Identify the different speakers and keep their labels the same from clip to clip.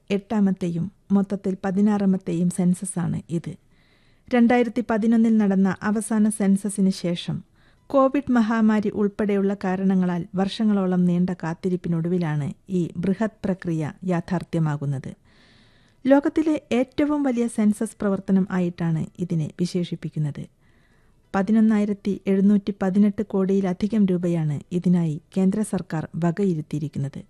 Speaker 1: എട്ടാമത്തെയും മൊത്തത്തിൽ പതിനാറാമത്തെയും സെൻസസാണ് ഇത് രണ്ടായിരത്തി പതിനൊന്നിൽ നടന്ന അവസാന സെൻസസിന് ശേഷം കോവിഡ് മഹാമാരി ഉൾപ്പെടെയുള്ള കാരണങ്ങളാൽ വർഷങ്ങളോളം നീണ്ട കാത്തിരിപ്പിനൊടുവിലാണ് ഈ ബൃഹത് പ്രക്രിയ യാഥാർത്ഥ്യമാകുന്നത് ലോകത്തിലെ ഏറ്റവും വലിയ സെൻസസ് പ്രവർത്തനം ആയിട്ടാണ് ഇതിനെ വിശേഷിപ്പിക്കുന്നത് പതിനൊന്നായിരത്തി എഴുന്നൂറ്റി പതിനെട്ട് കോടിയിലധികം രൂപയാണ് ഇതിനായി കേന്ദ്ര സർക്കാർ വകയിരുത്തിയിരിക്കുന്നത്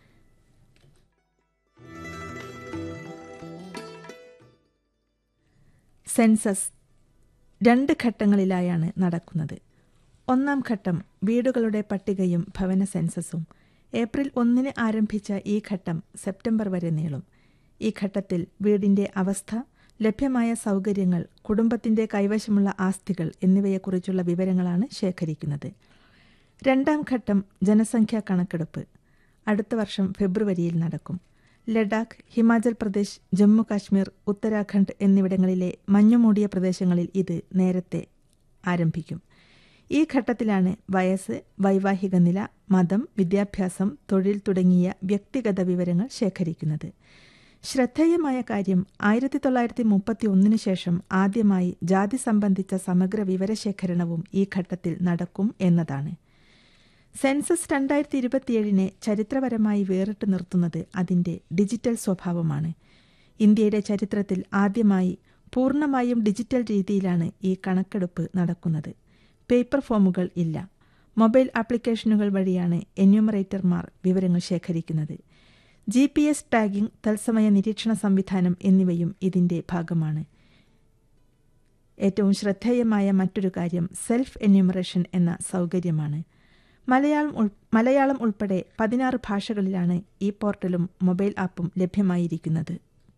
Speaker 1: സെൻസസ് രണ്ട് ഘട്ടങ്ങളിലായാണ് നടക്കുന്നത് ഒന്നാം ഘട്ടം വീടുകളുടെ പട്ടികയും ഭവന സെൻസസും ഏപ്രിൽ ഒന്നിന് ആരംഭിച്ച ഈ ഘട്ടം സെപ്റ്റംബർ വരെ നീളും ഈ ഘട്ടത്തിൽ വീടിന്റെ അവസ്ഥ ലഭ്യമായ സൗകര്യങ്ങൾ കുടുംബത്തിന്റെ കൈവശമുള്ള ആസ്തികൾ എന്നിവയെക്കുറിച്ചുള്ള വിവരങ്ങളാണ് ശേഖരിക്കുന്നത് രണ്ടാം ഘട്ടം ജനസംഖ്യാ കണക്കെടുപ്പ് അടുത്ത വർഷം ഫെബ്രുവരിയിൽ നടക്കും ലഡാക്ക് ഹിമാചൽ പ്രദേശ് ജമ്മു കാശ്മീർ ഉത്തരാഖണ്ഡ് എന്നിവിടങ്ങളിലെ മഞ്ഞുമൂടിയ പ്രദേശങ്ങളിൽ ഇത് നേരത്തെ ആരംഭിക്കും ഈ ഘട്ടത്തിലാണ് വയസ്സ് വൈവാഹിക നില മതം വിദ്യാഭ്യാസം തൊഴിൽ തുടങ്ങിയ വ്യക്തിഗത വിവരങ്ങൾ ശേഖരിക്കുന്നത് ശ്രദ്ധേയമായ കാര്യം ആയിരത്തി തൊള്ളായിരത്തി മുപ്പത്തി ഒന്നിനു ശേഷം ആദ്യമായി ജാതി സംബന്ധിച്ച സമഗ്ര വിവരശേഖരണവും ഈ ഘട്ടത്തിൽ നടക്കും എന്നതാണ് സെൻസസ് രണ്ടായിരത്തി ഇരുപത്തിയേഴിനെ ചരിത്രപരമായി വേറിട്ട് നിർത്തുന്നത് അതിന്റെ ഡിജിറ്റൽ സ്വഭാവമാണ് ഇന്ത്യയുടെ ചരിത്രത്തിൽ ആദ്യമായി പൂർണ്ണമായും ഡിജിറ്റൽ രീതിയിലാണ് ഈ കണക്കെടുപ്പ് നടക്കുന്നത് പേപ്പർ ഫോമുകൾ ഇല്ല മൊബൈൽ ആപ്ലിക്കേഷനുകൾ വഴിയാണ് എന്യൂമറേറ്റർമാർ വിവരങ്ങൾ ശേഖരിക്കുന്നത് ജി പി എസ് ടാഗിംഗ് തത്സമയ നിരീക്ഷണ സംവിധാനം എന്നിവയും ഇതിന്റെ ഭാഗമാണ് ഏറ്റവും ശ്രദ്ധേയമായ മറ്റൊരു കാര്യം സെൽഫ് എന്യൂമറേഷൻ എന്ന സൗകര്യമാണ് മലയാളം ഉൾ മലയാളം ഉൾപ്പെടെ പതിനാറ് ഭാഷകളിലാണ് ഈ പോർട്ടലും മൊബൈൽ ആപ്പും ലഭ്യമായിരിക്കുന്നത്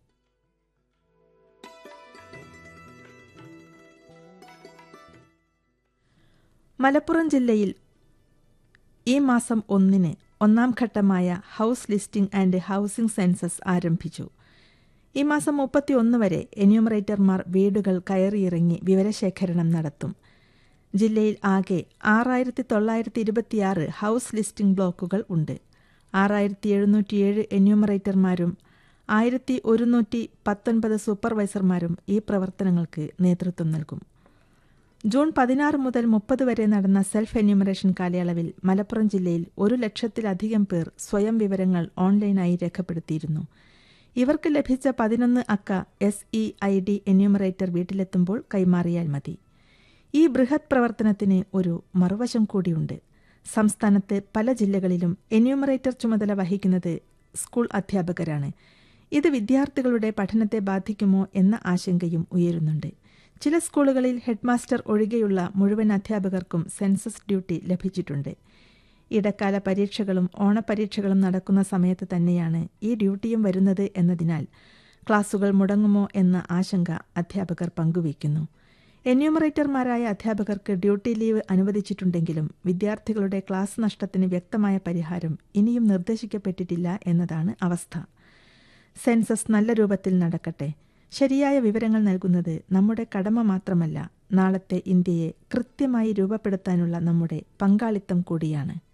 Speaker 1: മലപ്പുറം ജില്ലയിൽ ഈ മാസം ഒന്നിന് ഒന്നാം ഘട്ടമായ house listing and housing census ആരംഭിച്ചു ഈ മാസം മുപ്പത്തി ഒന്ന് വരെ എന്യൂമറേറ്റർമാർ വീടുകൾ കയറിയിറങ്ങി വിവരശേഖരണം നടത്തും ജില്ലയിൽ ആകെ ആറായിരത്തി തൊള്ളായിരത്തി ഇരുപത്തിയാറ് ഹൗസ് ലിസ്റ്റിംഗ് ബ്ലോക്കുകൾ ഉണ്ട് ആറായിരത്തി എഴുന്നൂറ്റിയേഴ് എന്യൂമറേറ്റർമാരും ആയിരത്തി ഒരുന്നൂറ്റി പത്തൊൻപത് സൂപ്പർവൈസർമാരും ഈ പ്രവർത്തനങ്ങൾക്ക് നേതൃത്വം നൽകും ജൂൺ പതിനാറ് മുതൽ മുപ്പത് വരെ നടന്ന സെൽഫ് എന്യൂമറേഷൻ കാലയളവിൽ മലപ്പുറം ജില്ലയിൽ ഒരു ലക്ഷത്തിലധികം പേർ സ്വയം വിവരങ്ങൾ ഓൺലൈനായി രേഖപ്പെടുത്തിയിരുന്നു ഇവർക്ക് ലഭിച്ച പതിനൊന്ന് അക്ക S E I D enumerator വീട്ടിലെത്തുമ്പോൾ കൈമാറിയാൽ മതി ഈ ബൃഹത് പ്രവർത്തനത്തിന് ഒരു മറുവശം കൂടിയുണ്ട് സംസ്ഥാനത്ത് പല ജില്ലകളിലും എന്യൂമറേറ്റർ ചുമതല വഹിക്കുന്നത് സ്കൂൾ അധ്യാപകരാണ് ഇത് വിദ്യാർത്ഥികളുടെ പഠനത്തെ ബാധിക്കുമോ എന്ന ആശങ്കയും ഉയരുന്നുണ്ട് ചില സ്കൂളുകളിൽ ഹെഡ്മാസ്റ്റർ ഒഴികെയുള്ള മുഴുവൻ അധ്യാപകർക്കും സെൻസസ് ഡ്യൂട്ടി ലഭിച്ചിട്ടുണ്ട് ഇടക്കാല പരീക്ഷകളും ഓണപരീക്ഷകളും നടക്കുന്ന സമയത്ത് തന്നെയാണ് ഈ ഡ്യൂട്ടിയും വരുന്നത് എന്നതിനാൽ ക്ലാസുകൾ മുടങ്ങുമോ എന്ന ആശങ്ക അധ്യാപകർ പങ്കുവയ്ക്കുന്നു എന്യൂമറേറ്റർമാരായ അധ്യാപകർക്ക് ഡ്യൂട്ടി ലീവ് അനുവദിച്ചിട്ടുണ്ടെങ്കിലും വിദ്യാർത്ഥികളുടെ ക്ലാസ് നഷ്ടത്തിന് വ്യക്തമായ പരിഹാരം ഇനിയും നിർദ്ദേശിക്കപ്പെട്ടിട്ടില്ല എന്നതാണ് അവസ്ഥ സെൻസസ് നല്ല രൂപത്തിൽ നടക്കട്ടെ ശരിയായ വിവരങ്ങൾ നൽകുന്നത് നമ്മുടെ കടമ മാത്രമല്ല നാളത്തെ ഇന്ത്യയെ കൃത്യമായി രൂപപ്പെടുത്താനുള്ള നമ്മുടെ പങ്കാളിത്തം കൂടിയാണ്